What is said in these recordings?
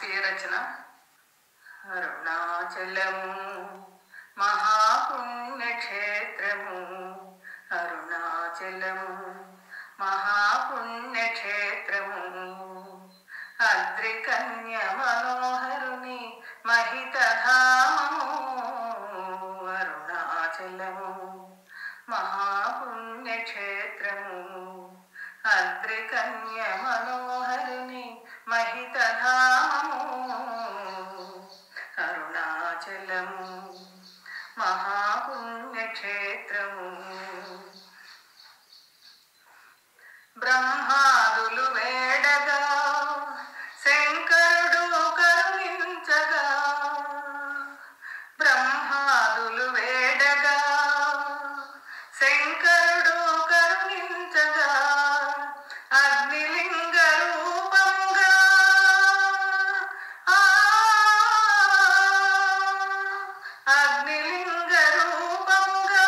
స్వీయ రచన అరుణాచలము మహాపుణ్యక్షేత్రము అరుణాచలము మహాపుణ్యక్షేత్రము అద్రికన్య మనోహరుని మహితధామము అరుణాచలము మహాపుణ్యక్షేత్రము అద్రికన్య మనోహరుని మహితధామము అరుణాచలము మహాపుణ్యక్షేత్రము బ్రహ్మాదులు వేడగా శంకరుడు కరుణించగా బ్రహ్మాదులు వేడగా శంకరుడు కరుణించగా అగ్నిలింగ రూపముగా ఆ అగ్నిలింగ రూపముగా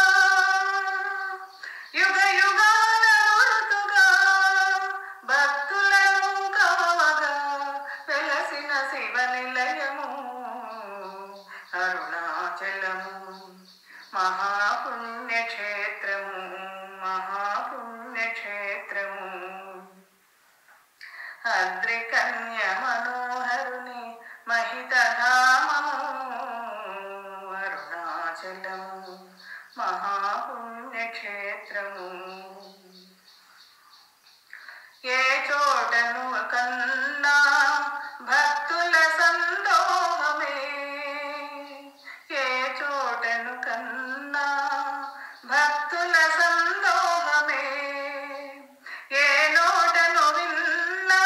యుగ యుగాల గురుతుగా భక్తులను కావగా వెలసిన శివ నిలయము అరుణాచలము మహాపుణ్యక్షేత్రము మహాపుణ్యక్షేత్రము అద్రికన్య మనోహరుని మహితధామము అరుణాచలము మహాపుణ్యక్షేత్రము ఏ చోటను కన్నా భక్తుల సందోహమే ఏ చోటను కన్నా భక్తుల సందోహమే ఏ నోటను విన్నా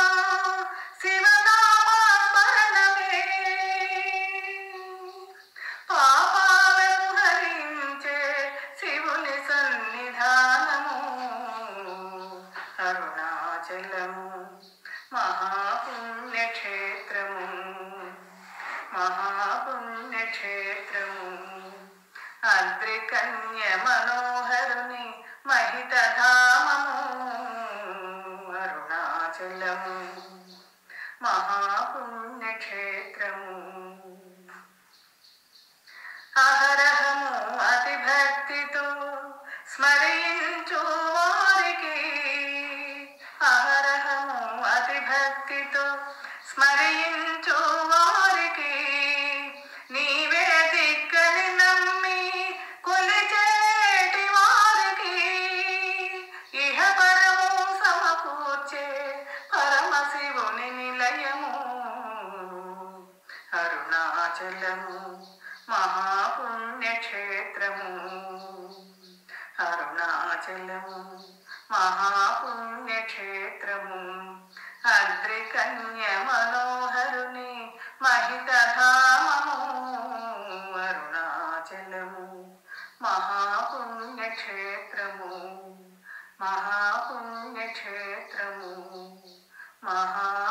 శివనామస్మరణమే పాపాలను హరించే శివుని సన్నిధానము అరుణాచలము మహాపుణ్యక్షేత్రము మహాపుణ్యక్షేత్రము అద్రికన్య మనోహరుని మహితధామము అరుణాచలము మహాపుణ్యక్షేత్రము అహరహము అతి భక్తితో స్మరించు వారికి అహరహము అతి భక్తితో స్మరించు వారికి నీవే దిక్కని నమ్మి కొలిచేటి వారికి ఇహ పరము సమకూర్చే పరమశివుని నిలయము అరుణాచలము మహాపుణ్యక్షేత్రము అరుణాచలము మహాపుణ్యక్షేత్రము అద్రికన్య మనోహరుని మహితధామము అరుణాచలము మహాపుణ్యక్షేత్రము మహాపుణ్యక్షేత్రము మహా